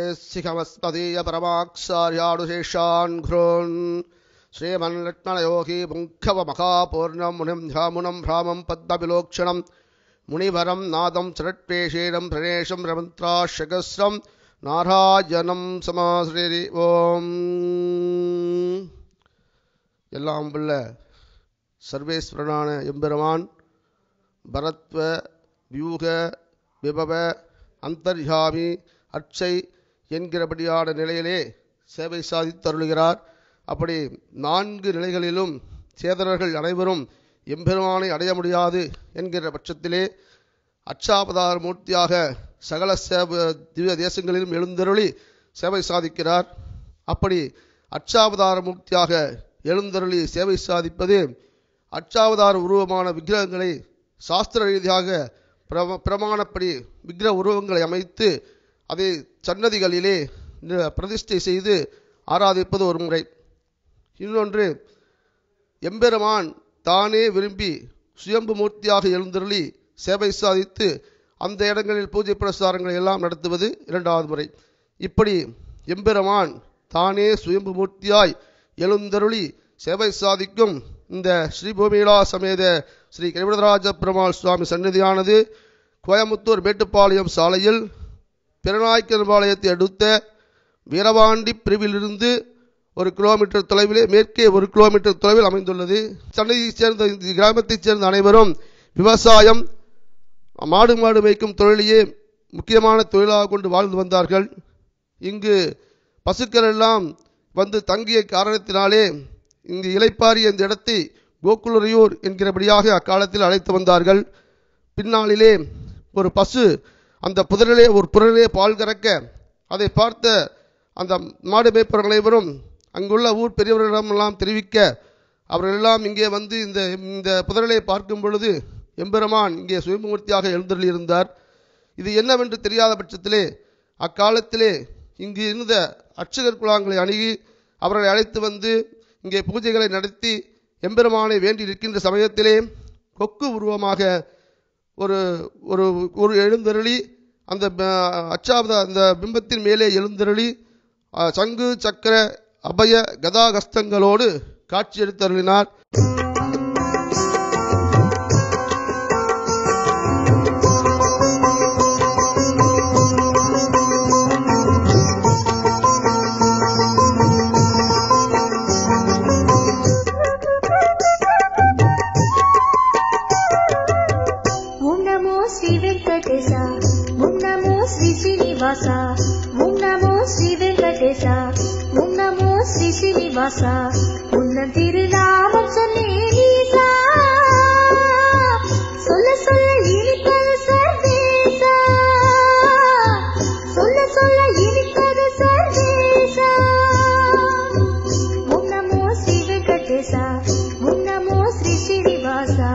श्रीमन्नरसिंहमस्मदीय परमाक्षार्याडुशेषान् घ्रोन् श्रीमन्लक्ष्मणयोगी पुङ्खवमखापूर्णं मुनिं ध्यामुनं भ्रामं पद्मविलोक्षणं मुनिवरं नादं चरट्पेशेनं प्रणेशं रमन्त्राशकस्रं நாராயணம் சமாசிரி ஓம் எல்லாம் உள்ள சர்வேஸ்வரனான எம்பெருமான் பரத்வ வியூக விபவ அந்தர்யாமி அட்சை என்கிறபடியான நிலையிலே சேவை சாதித்தருளுகிறார் அப்படி நான்கு நிலைகளிலும் சேதனர்கள் அனைவரும் எம்பெருமானை அடைய முடியாது என்கிற பட்சத்திலே அச்சாவதார மூர்த்தியாக சகல சேவ திவ்ய தேசங்களிலும் எழுந்தருளி சேவை சாதிக்கிறார் அப்படி அச்சாவதார மூர்த்தியாக எழுந்தருளி சேவை சாதிப்பது அச்சாவதார உருவமான விக்கிரகங்களை சாஸ்திர ரீதியாக பிரம பிரமாணப்படி விக்கிரக உருவங்களை அமைத்து அதை சன்னதிகளிலே பிரதிஷ்டை செய்து ஆராதிப்பது ஒரு முறை இன்னொன்று எம்பெருமான் தானே விரும்பி சுயம்பு மூர்த்தியாக எழுந்தருளி சேவை சாதித்து அந்த இடங்களில் பூஜை பிரசாரங்களை எல்லாம் நடத்துவது இரண்டாவது முறை இப்படி எம்பெருமான் தானே சுயம்பு மூர்த்தியாய் எழுந்தருளி சேவை சாதிக்கும் இந்த ஸ்ரீபூமியிலா சமேத ஸ்ரீ கரிவரதராஜ பெருமாள் சுவாமி சன்னதியானது கோயமுத்தூர் மேட்டுப்பாளையம் சாலையில் பிறநாய்க்கன்பாளையத்தை அடுத்த வீரபாண்டி பிரிவிலிருந்து ஒரு கிலோமீட்டர் தொலைவிலே மேற்கே ஒரு கிலோமீட்டர் தொலைவில் அமைந்துள்ளது சன்னதியைச் சேர்ந்த இந்த கிராமத்தைச் சேர்ந்த அனைவரும் விவசாயம் மாடு மாடு மேய்க்கும் தொழிலையே முக்கியமான தொழிலாக கொண்டு வாழ்ந்து வந்தார்கள் இங்கு பசுக்கள் எல்லாம் வந்து தங்கிய காரணத்தினாலே இங்கு இலைப்பாரிய இந்த இடத்தை கோகுலரையூர் என்கிறபடியாக அக்காலத்தில் அழைத்து வந்தார்கள் பின்னாளிலே ஒரு பசு அந்த புதரிலே ஒரு புதரிலே பால் கறக்க அதை பார்த்த அந்த மாடு மேய்ப்பவர்கள் அனைவரும் அங்குள்ள ஊர் பெரியவர்களிடமெல்லாம் தெரிவிக்க அவர்கள் எல்லாம் இங்கே வந்து இந்த இந்த புதரிலே பார்க்கும் பொழுது எம்பெருமான் இங்கே சுயமூர்த்தியாக எழுந்தருளியிருந்தார் இது என்னவென்று தெரியாத பட்சத்திலே அக்காலத்திலே இங்கு இருந்த அர்ச்சகர் குழாங்களை அணுகி அவர்களை அழைத்து வந்து இங்கே பூஜைகளை நடத்தி எம்பெருமானை வேண்டி நிற்கின்ற சமயத்திலே கொக்கு உருவமாக ஒரு ஒரு ஒரு எழுந்தருளி அந்த அச்சாவத அந்த பிம்பத்தின் மேலே எழுந்தருளி சங்கு சக்கர அபய கதாகஸ்தங்களோடு காட்சி எடுத்தருளினார் ఓం నమో శ్రీ వెంకటేశ ఓం నమో శ్రీ శ్రీనివాస ఓం నమో శ్రీ వెంకటేశ ఓం నమో శ్రీ శ్రీనివాస ఉన్న திருநாமம் சொன்னேன் ஈசா சொல்ல சொல்ல இனிப்பது சர்வேசா சொல்ல சொல்ல இனிப்பது சர்வேசா ஓம் நமோ ஸ்ரீ வெங்கடேச ஓம் நமோ ஸ்ரீ ஸ்ரீனிவாசா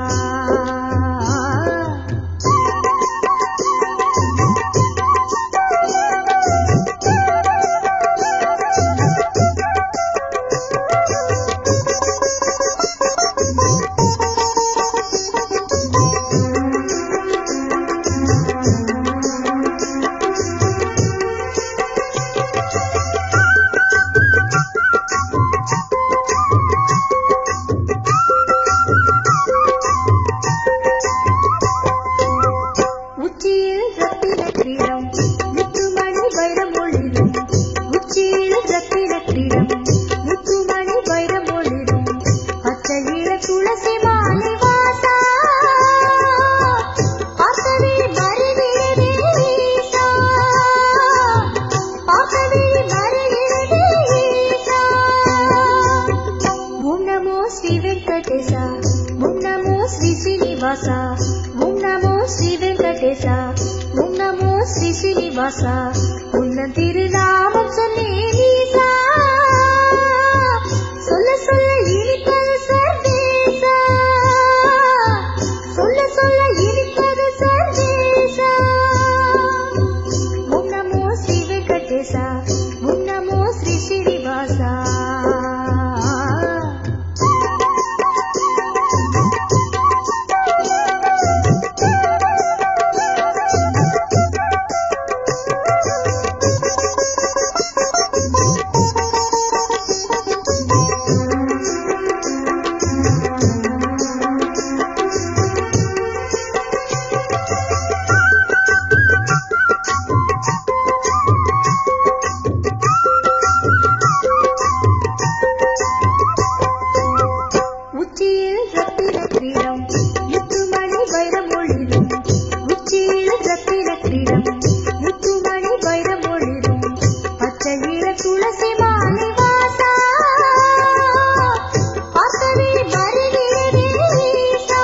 உச்சியில் ரத்தின கிரீடம் முத்துமணி வைரம் ஒளிரும் உச்சியில் ரத்தின கிரீடம் முத்துமணி வைரம் ஒளிரும் பச்சையில துளசி மாலை வாசா பார்த்தவே மறுவிடவே வீசா பார்த்தவே மறுவிடவே வீசா ஓம் நமோ ஸ்ரீ வெங்கடேச ஓம் நமோ ஸ்ரீ ஸ்ரீனிவாச ஓம் நமோ ஸ்ரீ வெங்கடேச ஓம் நமோ ஸ்ரீ ஸ்ரீனிவாச உன்ன திருநாமம் சொன்னேன் ஈசா சொல்ல சொல்ல இனிப்பது சர்வேசா சொல்ல சொல்ல இனிப்பது சர்வேசா ஓம் நமோ ஸ்ரீ வெங்கடேச ஓம் நமோ ஸ்ரீ ஸ்ரீனிவாசா ரத்தின கிரீடம் முத்துமணி வைரம் ஒளிரும் உச்சியில் ரத்தின கிரீடம் முத்துமணி வைரம் ஒளிரும் பச்சையில துளசி மாலை வாசா பார்க்கவே வருகிறது ஈசா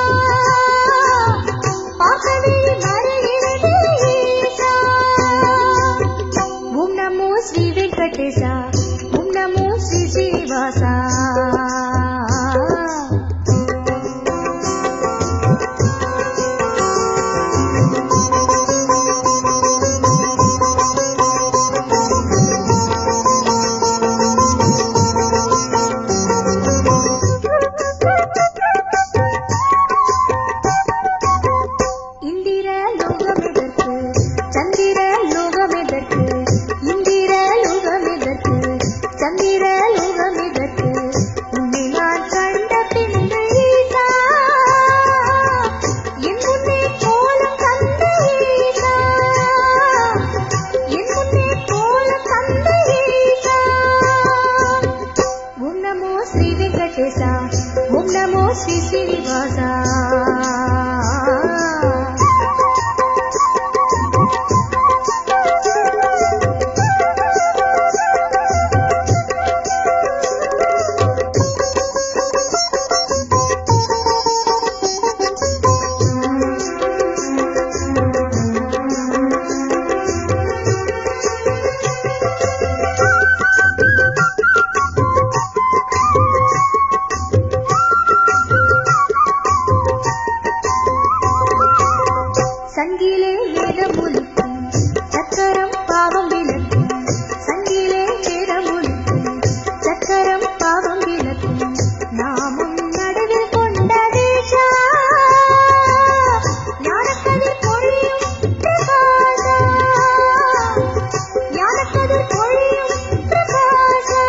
பார்க்கவே வருகிறது ஈசா ஓம் நமோ ஸ்ரீ வெங்கடேசா ஓம் நமோ ஸ்ரீ ஸ்ரீனிவாசா இந்திர லோகமெதற்கு சந்திர லோகமெதற்கு இந்திர லோகமெதற்கு சந்திர லோகமெதற்கு உன்னை நான் கண்ட பின்பு ஈசா என் முன்னே கோலம் கண்ட ஈசா என் முன்னே கோலம் கண்ட ஈசா ஓம் நமோ ஸ்ரீ வெங்கடேசா ஓம் நமோ ஸ்ரீ ஸ்ரீனிவாசா சங்கிலே வேதமுலிக்கும் சக்கரம் பாவம் விளக்கும் சங்கிலே வேதமுலிக்கும் சக்கரம் பாவம் விளக்கும் நாமும் நடுவில் கொண்ட தேசா ஞானக்கதிர் பொழியும் பிரகாசா ஞானக்கதிர் பொழியும் பிரகாசா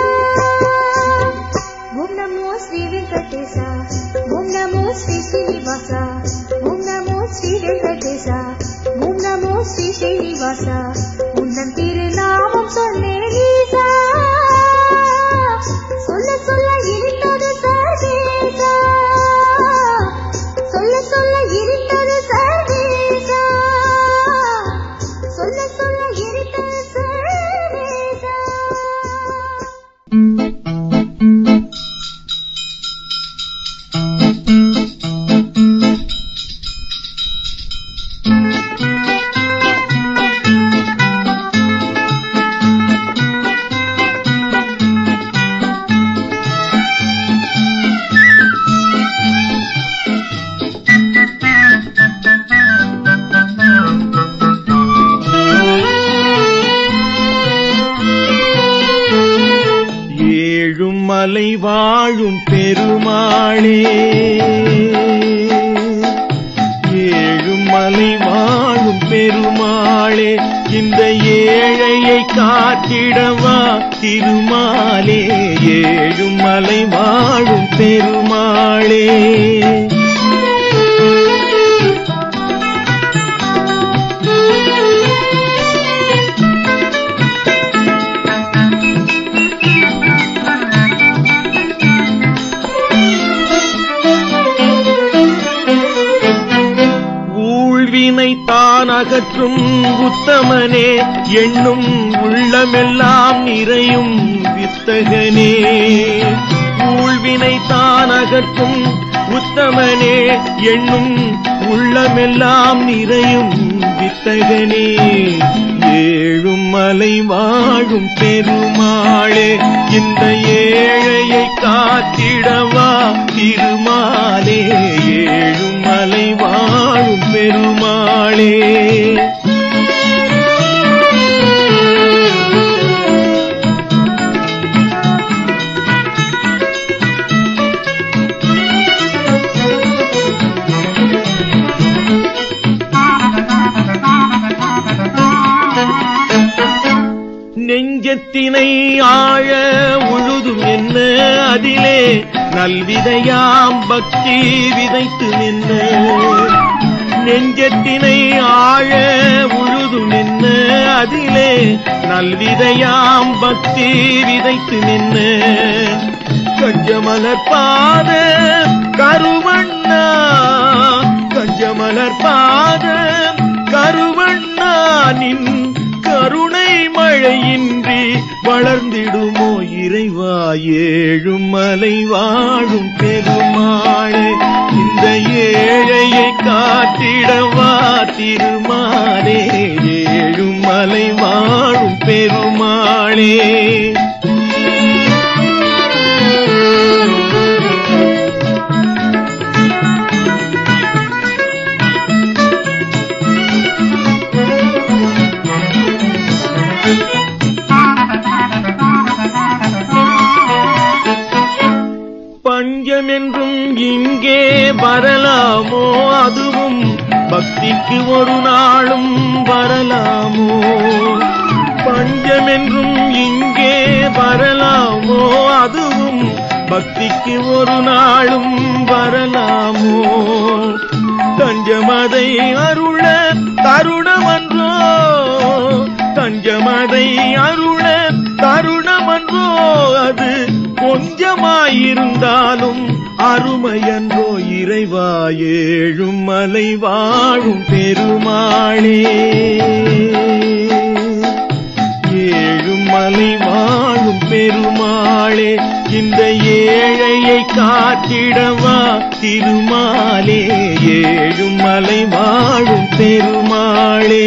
ஓம் நமோ ஸ்ரீ வெங்கடேசா ஓம் நமோ ஸ்ரீ ஸ்ரீனிவாசா ஓம் நமோ ஸ்ரீ வெங்கடேசா ஓம் நமோ ஸ்ரீ ஸ்ரீனிவாசா உன்னன் திருநாமம் சொன்னேன் ஈசா சொல்ல சொல்ல இருந்தது சர்வேசா சொல்ல சொல்ல இருந்தது சர்வேசா சொல்ல சொல்ல இருந்தது சர்வேசா ஏழும் மலை வாழும் பெருமாளே ஏழும் மலை வாழும் பெருமாளே இந்த ஏழையை காத்திடவா திருமாலே ஏழும் மலை வாழும் பெருமாளே ஊழ்வினை தான் அகற்றும் உத்தமனே எண்ணும் உள்ளமெல்லாம் நிறையும் வித்தகனே ஊழ்வினை தான் அகற்றும் உத்தமனே எண்ணும் உள்ளமெல்லாம் நிறையும் வித்தகனே ஏழும் மலை வாழும் பெருமாளே இந்த ஏழையை காத்திடவா திருமாலே ஏழும் மலை வாழும் பெருமாளே நெஞ்சத்தினை ஆழ உழுதும் என்ன அதிலே நல்விதையாம் பக்தி விதைத்து நின்ன நெஞ்சத்தினை ஆழ உழுதும் என்ன அதிலே நல்விதையாம் பக்தி விதைத்து நின்ன கஞ்சமலர் பாத கருவண்ணா கஞ்சமலர் பாத கருவண்ணா நின் கருணை மழையின்றி வளர்ந்திடுமோ இறைவா ஏழும் மலை வாழும் பெருமாளே இந்த ஏழையை காத்திடவா திருமாலே ஏழும் மலை வாழும் பெருமாளே பஞ்சம் என்றும் இங்கே வரலாமோ அதுவும் பக்திக்கு ஒரு நாளும் வரலாமோ பஞ்சம் என்றும் இங்கே வரலாமோ அதுவும் பக்திக்கு ஒரு நாளும் வரலாமோ தஞ்சமதை அருள தருணமன்றோ தஞ்சமதை அருள தருணமன்றோ அது கொஞ்சமாயிருந்தாலும் அருமையன்றோ இறைவா ஏழும் மலை வாழும் பெருமாளே ஏழும் மலை வாழும் பெருமாளே இந்த ஏழையை காத்திடவா திருமாலே ஏழும் மலை வாழும் பெருமாளே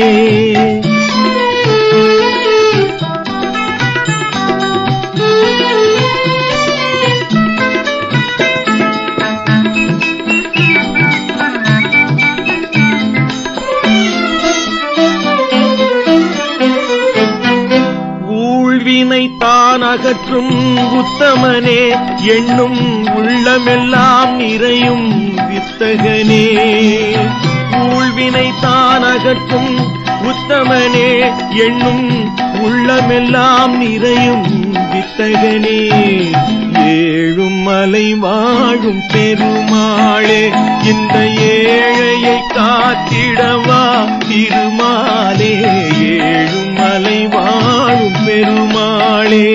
ஊழ்வினை தான் அகற்றும் உத்தமனே எண்ணும் உள்ளமெல்லாம் நிறையும் வித்தகனே ஊழ்வினை தான் அகற்றும் உத்தமனே எண்ணும் உள்ளமெல்லாம் நிறையும் வித்தகனே ஏழும் மலை வாழும் பெருமாளே இந்த ஏழையை காத்திடவா திருமாலே ஏழும் மலை வாழும் பெருமாளே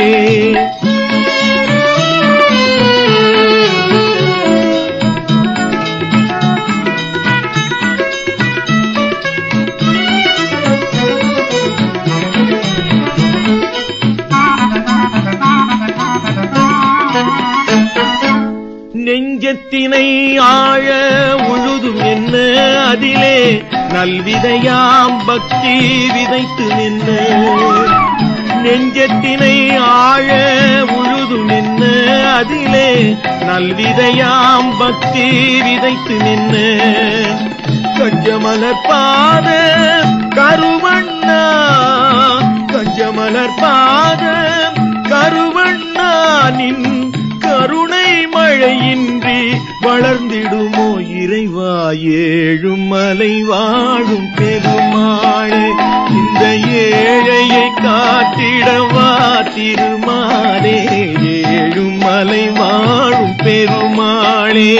நெஞ்சத்தினை ஆழ உழுதும் என்ன அதிலே நல்விதையாம் பக்தி விதைத்து நின்ன நெஞ்சத்தினை ஆழ உழுதும் என்ன அதிலே நல்விதையாம் பக்தி விதைத்து நின்ன கஞ்சமலர் பாத கருவண்ணா கஞ்சமலர் பாத கருவண்ணா நின் கருணை மழையின்றி வளர்ந்திடுமோ இறைவா ஏழும் மலை வாழும் பெருமாளே இந்த ஏழையை காத்திடவா திருமாலே ஏழும் மலை வாழும் பெருமாளே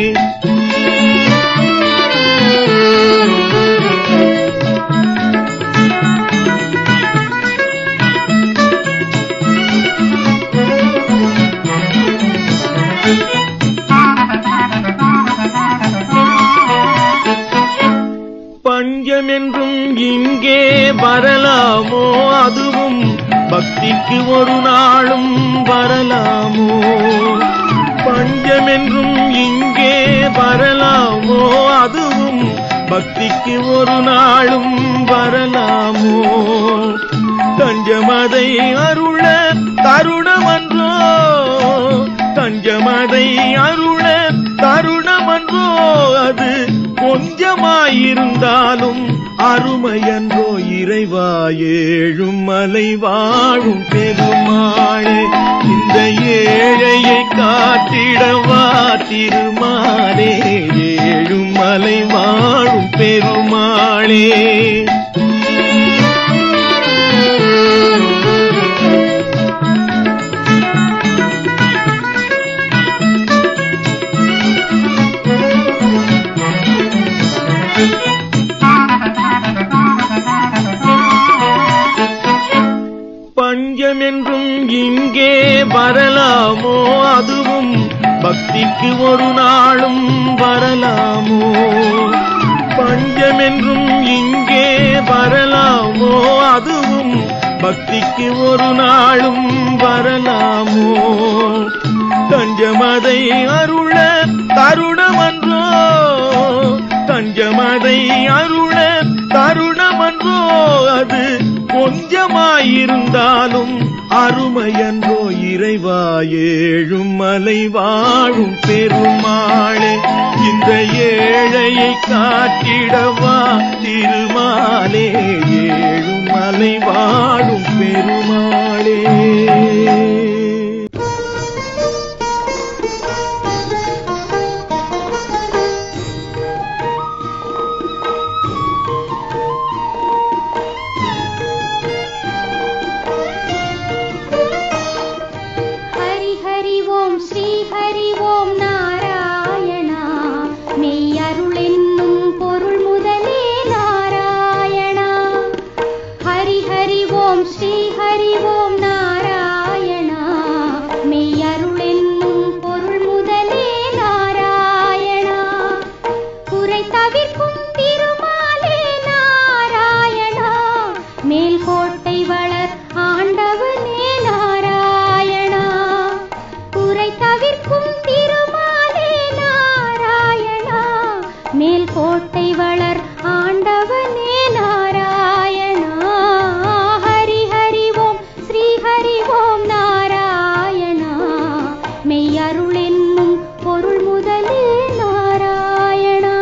பஞ்சம் என்றும் இங்கே வரலாமோ அதுவும் பக்திக்கு ஒரு நாளும் வரலாமோ பஞ்சம் என்றும் இங்கே வரலாமோ அதுவும் பக்திக்கு ஒரு நாளும் வரலாமோ தஞ்சமதை அருள தருணமன்றோ தஞ்சமதை அருள தருணமன்றோ அது கொஞ்சமாயிருந்தாலும் அருமையன்றோ இறைவா ஏழும் மலை வாழும் பெருமாளே இந்த ஏழையை காத்திடவா திருமாலே ஏழும் மலை வாழும் பெருமாளே பஞ்சம் என்றும் இங்கே வரலாமோ அதுவும் பக்திக்கு ஒரு நாளும் வரலாமோ பஞ்சமென்றும் இங்கே வரலாமோ அதுவும் பக்திக்கு ஒரு நாளும் வரலாமோ தஞ்சமதை அருள தருணமன்றோ தஞ்சமதை அருள தருணமன்றோ அது கொஞ்சமாயிருந்தாலும் அருமையன்றோ இறைவா ஏழும் மலை வாழும் பெருமாளே இந்த ஏழையை காட்டிடவா திருமாலே ஏழும் மலை வாழும் பெருமாளே ஹரி ஹரி ஓம் ஸ்ரீ ஹரி ஓம் நாராயணா மெய் அருள் என்னும் பொருள் முதலே நாராயணா ஹரி ஹரி ஓம் ஸ்ரீ ஹரி ஓம் நாராயணா மெய் அருள் என்னும் பொருள் முதலே நாராயணா குறை தவிர்க்கும் திருமாலே நாராயணா மேல்கோட்டை வளர் ஆண்டவனே நாராயணா குறை தவிர்க்கும் திருமாலே நாராயணா மேல்கோட்டை வளர் ஆண்டவனே நாராயணா ஹரி ஹரி ஓம் ஸ்ரீ ஹரி ஓம் நாராயணா மெய் அருள் என்னும் பொருள் முதலே நாராயணா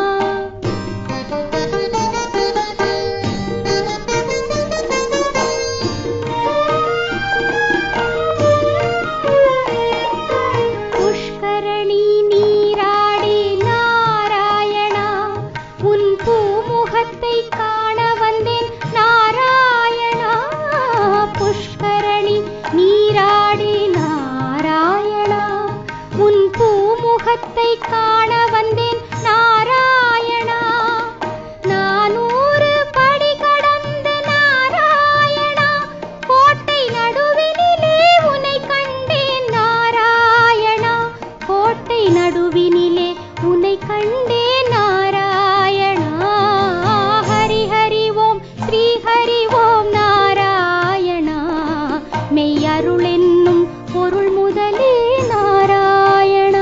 புஷ்கரணி நீராடி நாராயணா உன் பூமுகத்தை காண வந்தேன் நாராயணா புஷ்கரணி நீராடி நாராயணா உன் பூமுகத்தை காண வந்தேன் நாராயணா நானூறு படி கடந்து நாராயணா கோட்டை நடுவினிலே உன்னை கண்டேன் நாராயணா கோட்டை நடுவினிலே உன்னை கண்டேன் நாராயணா ஹரி ஹரி ஓம் ஸ்ரீ ஹரி ஓம் நாராயணா மெய் அருள் என்னும் பொருள் முதலே நாராயணா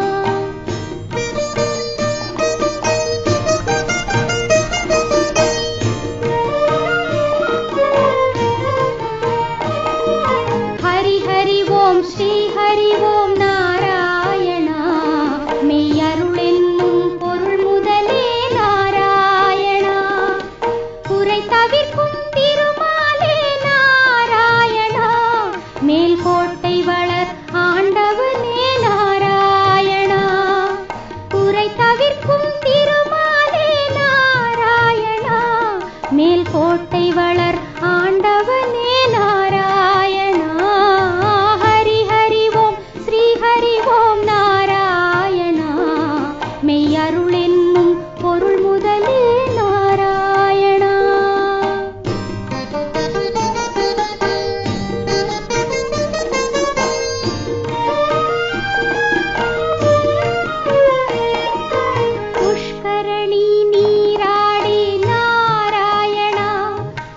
ஹரி ஹரி ஓம் ஸ்ரீ ஹரி ஓம் நாராயணா மெய் அருள் என்னும் பொருள் முதலே நாராயணா குறை தவிர்க்கும் திருமாலே நாராயணா மேல்கோட்டை வளர் ஆண்டவனே நாராயணா குறை தவிர்க்கும் திருமாலே நாராயணா மேல்கோட்டை வளர் ஆண்டவனே நாராயணா ஹரி ஹரி ஓம் ஸ்ரீ ஹரி ஓம் நாராயணா மெய் அருள் என்னும் பொருள் முதலே நாராயணா புஷ்கரணி நீராடி நாராயணா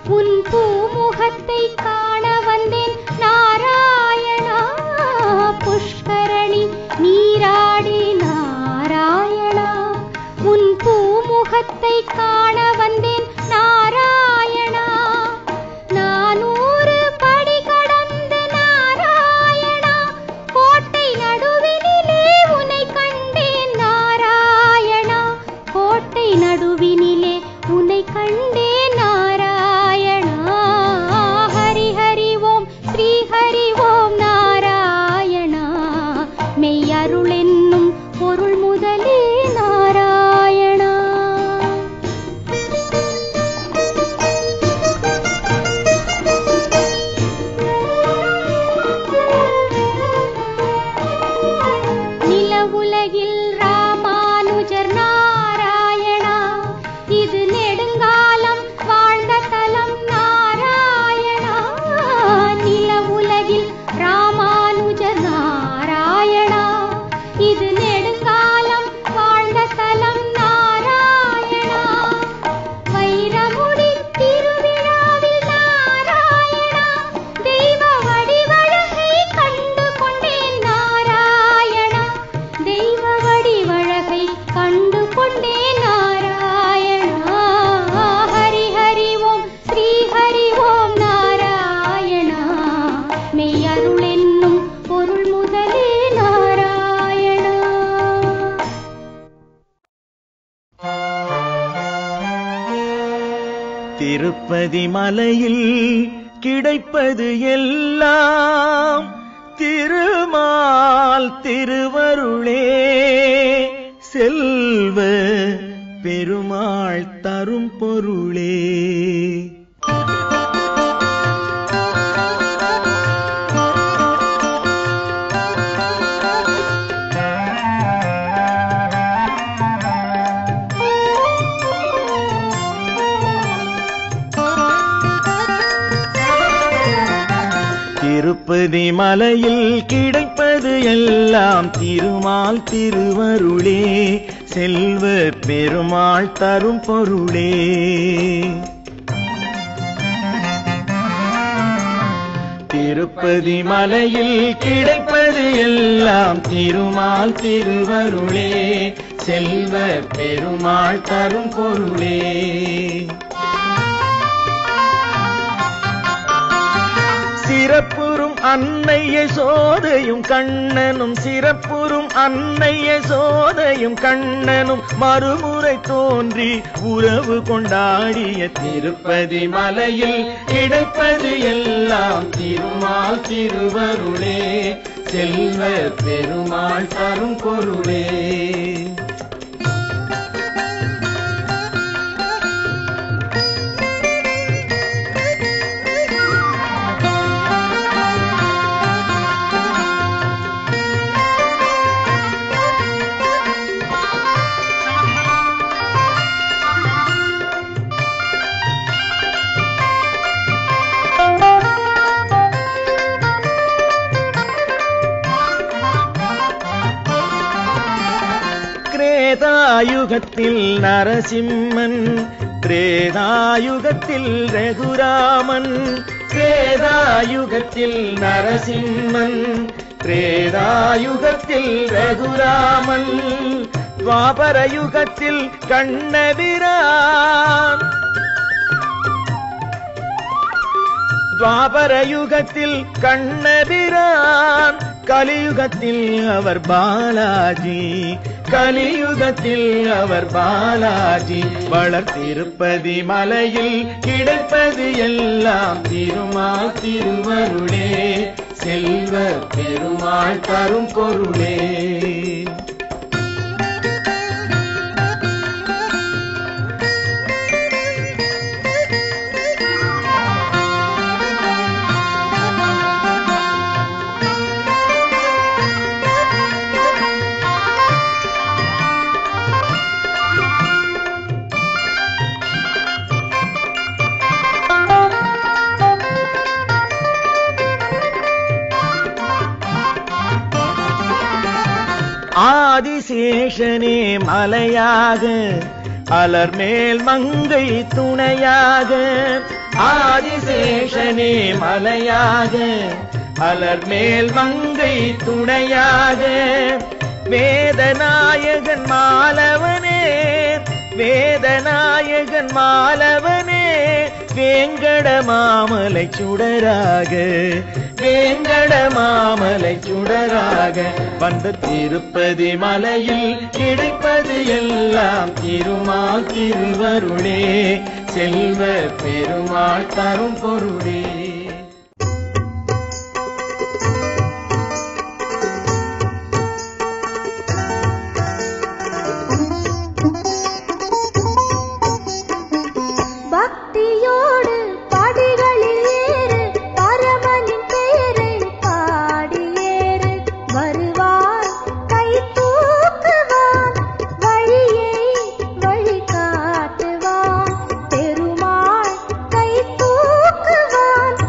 திருப்பதி மலையில் கிடைப்பது எல்லாம் திருமால் திருவருளே செல்வ பெருமாள் தரும் பொருளே திருப்பதி மலையில் கிடைப்பது எல்லாம் திருமால் திருவருளே செல்வ பெருமாள் தரும் பொருளே திருப்பதி மலையில் கிடைப்பது எல்லாம் திருமால் திருவருளே செல்வ பெருமாள் தரும் பொருளே சிறப்புறும் அன்னைய சோதையும் கண்ணனும் சிறப்புறும் அன்னைய சோதையும் கண்ணனும் மறுமுறை தோன்றி உறவு கொண்டாடிய திருப்பதி மலையில் கிடைப்பது எல்லாம் திருமால் திருவருளே செல்வ பெருமாள் தரும் பொருளே கிரேதாயுகத்தில் நரசிம்மன் திரேதாயுகத்தில் ரகுராமன் கிரேதாயுகத்தில் நரசிம்மன் திரேதாயுகத்தில் ரகுராமன் துவாபர யுகத்தில் கண்ணபிரான் துவாபர யுகத்தில் கண்ணபிரான் கலியுகத்தில் அவர் பாலாஜி கலியுகத்தில் அவர் பாலாஜி வளர்த்திருப்பதி மலையில் கிடைப்பது எல்லாம் திருமால் திருவருளே செல்வ பெருமாள் தரும் பொருளே ஆதிசேஷனே மலையாக அலர் மேல் மங்கை துணையாக ஆதிசேஷனே மலையாக அலர் மேல் மங்கை துணையாக வேதநாயகன் மாலவனே வேதநாயகன் மாலவனே வேங்கட மாமலை சுடராக வேங்கட மாமலை சுடராக வந்த திருப்பதி மலையில் கிடைப்பது எல்லாம் திருமால் திருவருளே செல்வ பெருமாள் தரும் பொருளே பக்தியோடு படிகளில் ஏறு பரமனின் பெயரை பாடி ஏறு வருவான் கை தூக்குவான் வழியை வழி காட்டுவான் பெருமாள் கை தூக்குவான்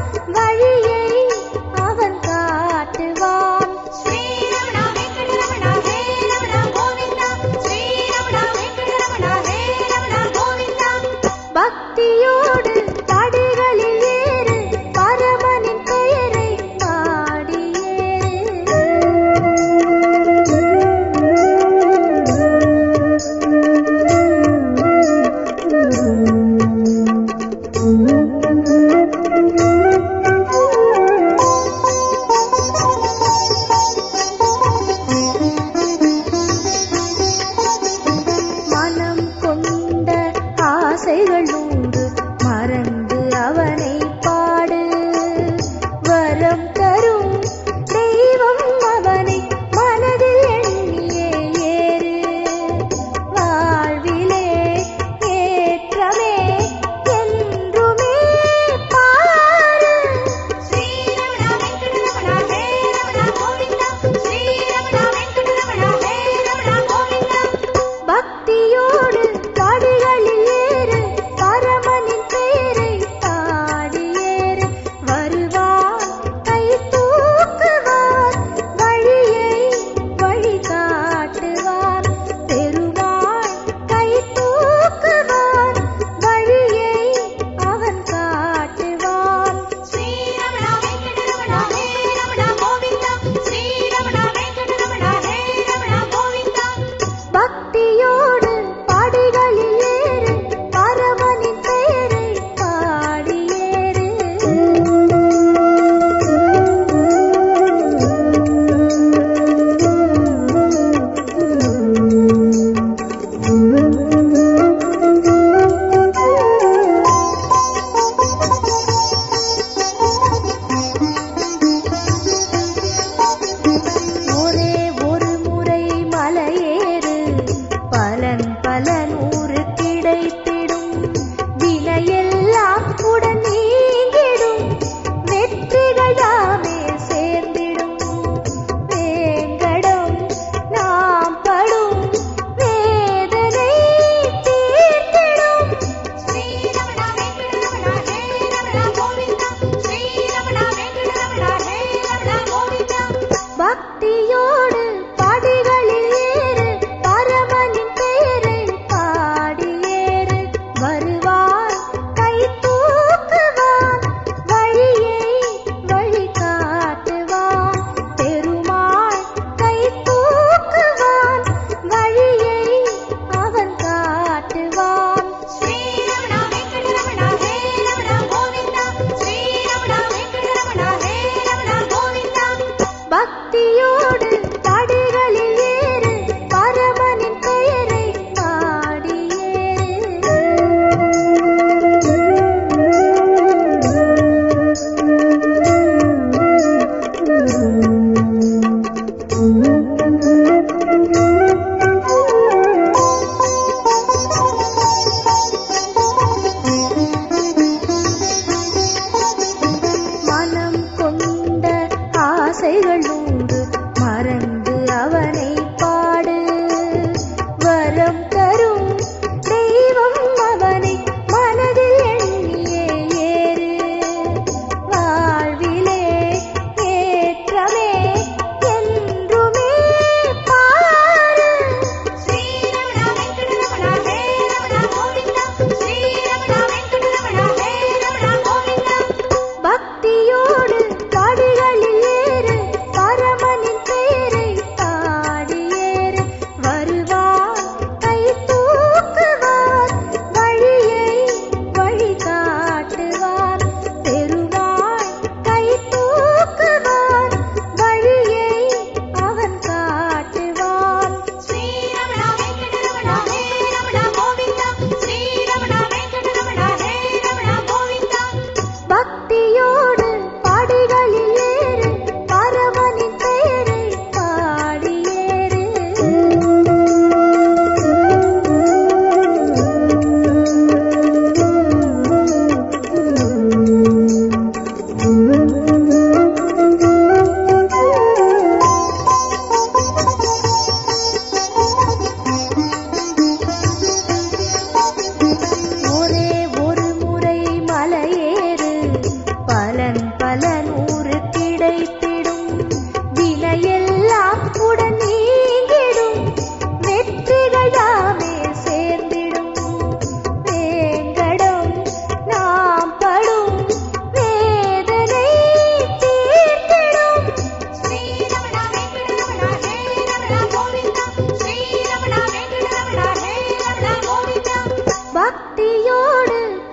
பக்தியோடு